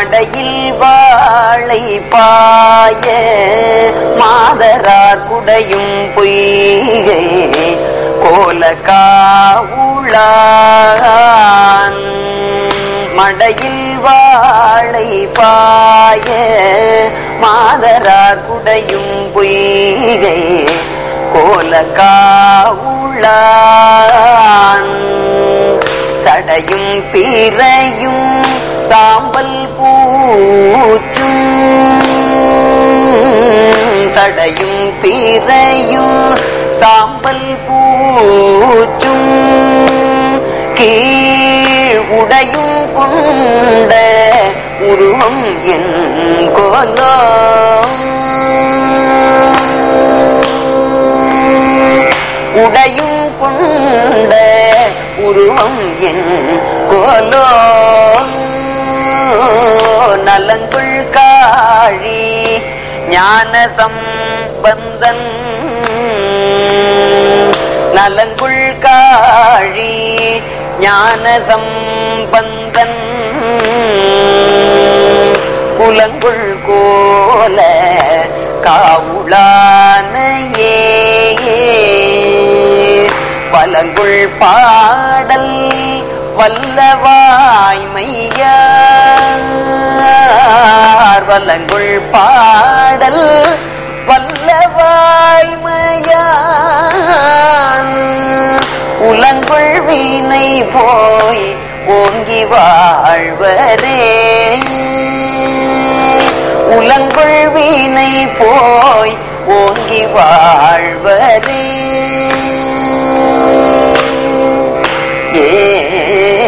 மடையில் வாழை பாய மாதரார் குடையும் பொய்கை கோல காவுளான் மடையில் வாழை பாய மாதரார் குடையும் பொய்கை கோல காவுளான் சடையும் பிறையும் சாம்பல் பூச்சும் சடையும் பிறையும் சாம்பல் பூச்சும் கீழ் உடையும் கொண்ட உருவம் என் கோலோ உடையும் கொண்ட உருவம் என் கோலோ நலங்குள் காழி ஞான சம்பந்தன் நலங்குள் காழி ஞான சம்பந்தன் குலங்குள் கோல காவுளானையே பலங்குள் பாடல் வல்லவாய்மையார் வலங்குள் பாடல் வல்லவாய்மையான் உலங்குள் வீணை போய் ஓங்கி வாழ்வரே உலங்குள் வீணை போய் ஓங்கி வாழ்வரே ஏ